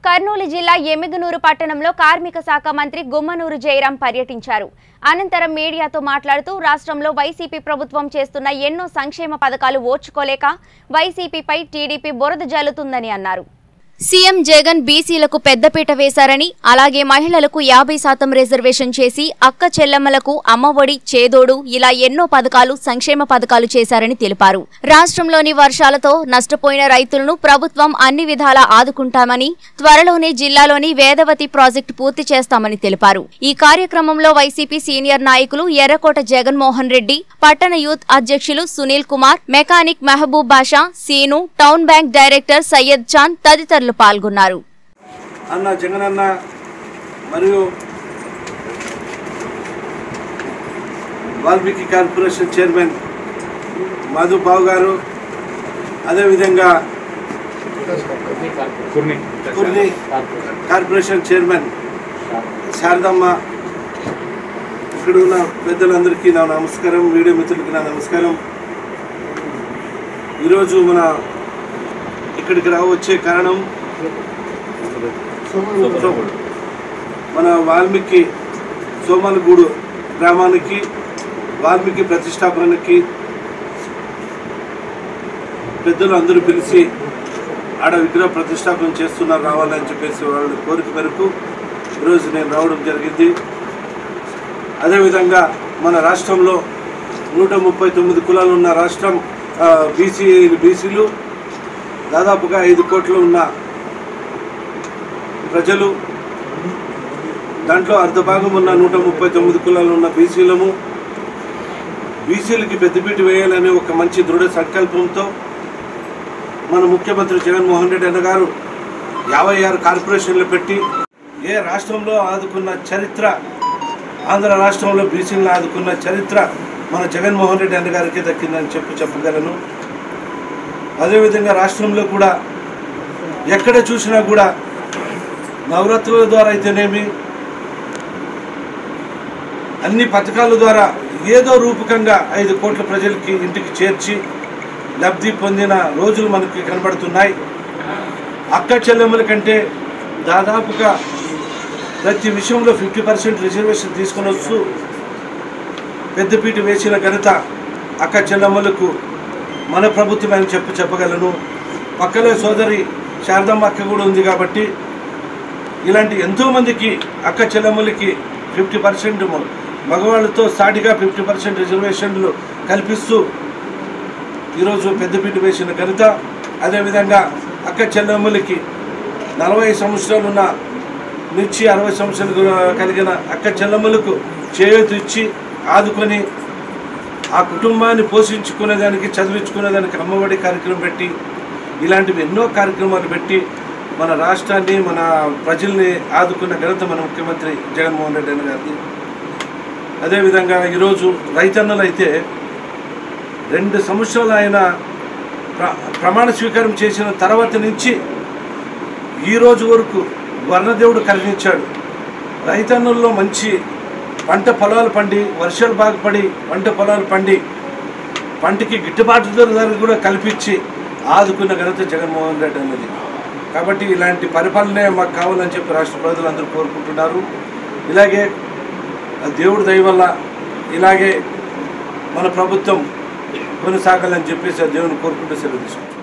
కర్నూలు జిల్లా ఎమ్మిగనూరు పట్టణంలో కార్మిక శాఖ మంత్రి గుమ్మనూరు జయరాం పర్యటించారు అనంతరం మీడియాతో మాట్లాడుతూ రాష్ట్రంలో వైసీపీ ప్రభుత్వం చేస్తున్న ఎన్నో సంక్షేమ పథకాలు ఓర్చుకోలేక వైసీపీపై టీడీపీ బురద జల్లుతుందని అన్నారు సీఎం జగన్ బీసీలకు పెద్దపీట వేశారని అలాగే మహిళలకు యాభై శాతం రిజర్వేషన్ చేసి అక్క చెల్లెమ్మలకు అమ్మఒడి చేదోడు ఇలా ఎన్నో పథకాలు సంక్షేమ పథకాలు చేశారని తెలిపారు రాష్ట్రంలోని వర్షాలతో నష్టపోయిన రైతులను ప్రభుత్వం అన్ని విధాలా ఆదుకుంటామని త్వరలోనే జిల్లాలోని వేదవతి ప్రాజెక్టు పూర్తి చేస్తామని తెలిపారు ఈ కార్యక్రమంలో వైసీపీ సీనియర్ నాయకులు ఎర్రకోట జగన్మోహన్ రెడ్డి పట్టణ యూత్ అధ్యక్షులు Sunil Kumar mechanic Mehboob Basha Seenu town bank director Syed Chand తదితరులు పాల్గొన్నారు అన్న జగనన్న మరియు వాల్మీకి కార్పొరేషన్ చైర్మన్ మధు బాబు గారు అదేవిధంగా కుర్ని కార్పొరేషన్ చైర్మన్ శారదమ్మ ఇక్కడ ఉన్న పెద్దలందరికీ నా నమస్కారం వీడియో మిత్రులకి నా నమస్కారం ఈరోజు మన ఇక్కడికి రావచ్చే కారణం మన వాల్మీకి సోమలగూడు గ్రామానికి వాల్మీకి ప్రతిష్టాపనకి పెద్దలు అందరూ పిలిచి ఆడ విగ్రహ ప్రతిష్టాపన చేస్తున్నారు రావాలని చెప్పేసి వాళ్ళ కోరిక మేరకు ఈరోజు నేను రావడం జరిగింది అదేవిధంగా మన రాష్ట్రంలో నూట ముప్పై తొమ్మిది కులాలు ఉన్న రాష్ట్రం బీసీ బీసీలు దాదాపుగా ఐదు కోట్లు ఉన్న ప్రజలు దాంట్లో అర్ధ భాగం ఉన్న నూట ముప్పై తొమ్మిది కులాలు ఉన్న బీసీలము బీసీలకి పెద్దపీట వేయాలనే ఒక మంచి దృఢ సంకల్పంతో మన ముఖ్యమంత్రి జగన్మోహన్ రెడ్డి అన్న గారు యాభై ఆరు కార్పొరేషన్లు పెట్టి ఏ రాష్ట్రంలో ఆదుకున్న చరిత్ర ఆంధ్ర రాష్ట్రంలో బీసీలను ఆదుకున్న చరిత్ర మన జగన్మోహన్ రెడ్డి అన్న గారికి దక్కిందని చెప్పి చెప్పగలను అదేవిధంగా రాష్ట్రంలో కూడా ఎక్కడ చూసినా కూడా నవరాత్రుల ద్వారా అయితేనేమి అన్ని పథకాల ద్వారా ఏదో రూపకంగా ఐదు కోట్ల ప్రజలకి ఇంటికి చేర్చి లబ్ధి పొందిన రోజులు మనకి కనబడుతున్నాయి అక్క చెల్లెమ్మల కంటే దాదాపుగా ప్రతి విషయంలో ఫిఫ్టీ పర్సెంట్ రిజర్వేషన్ తీసుకొని వస్తూ పెద్దపీట వేసిన ఘనత అక్క చెల్లెమ్మలకు మన ప్రభుత్వం అని చెప్పి చెప్పగలను పక్కనే సోదరి శారదమ్మ అక్క కూడా ఉంది కాబట్టి ఇలాంటి ఎంతోమందికి అక్క చెల్లెమ్మలకి ఫిఫ్టీ పర్సెంట్ మగవాళ్ళతో సాటిగా ఫిఫ్టీ పర్సెంట్ రిజర్వేషన్లు కల్పిస్తూ ఈరోజు పెద్దపీట వేసిన ఘనత అదేవిధంగా అక్క చెల్లెమ్మలకి నలభై సంవత్సరాలు ఉన్న నుంచి అరవై సంవత్సరాలు కలిగిన అక్క చెల్లెమ్మలకు చేయూత ఇచ్చి ఆదుకొని ఆ కుటుంబాన్ని పోషించుకునేదానికి చదివించుకునేదానికి అమ్మఒడి కార్యక్రమం పెట్టి ఇలాంటివి ఎన్నో కార్యక్రమాలు పెట్టి మన రాష్ట్రాన్ని మన ప్రజల్ని ఆదుకున్న ఘనత మన ముఖ్యమంత్రి జగన్మోహన్ రెడ్డి అన్న గారిది అదేవిధంగా ఈరోజు రైతన్నలు అయితే రెండు సంవత్సరాలు ఆయన ప్ర ప్రమాణ స్వీకారం చేసిన తర్వాత నుంచి ఈ రోజు వరకు వర్ణదేవుడు కరుణించాడు రైతన్నుల్లో మంచి పంట పొలాలు పండి వర్షాలు బాగుపడి పంట పొలాలు పండి పంటకి గిట్టుబాటు ధర కూడా కల్పించి ఆదుకున్న ఘనత జగన్మోహన్ రెడ్డి అన్నది కాబట్టి ఇలాంటి పరిపాలనే మాకు కావాలని చెప్పి రాష్ట్ర ప్రజలందరూ కోరుకుంటున్నారు ఇలాగే ఆ దేవుడి దయ వల్ల ఇలాగే మన ప్రభుత్వం కొనసాగాలని చెప్పేసి ఆ దేవుని కోరుకుంటూ సెలవు తీసుకుంటున్నాం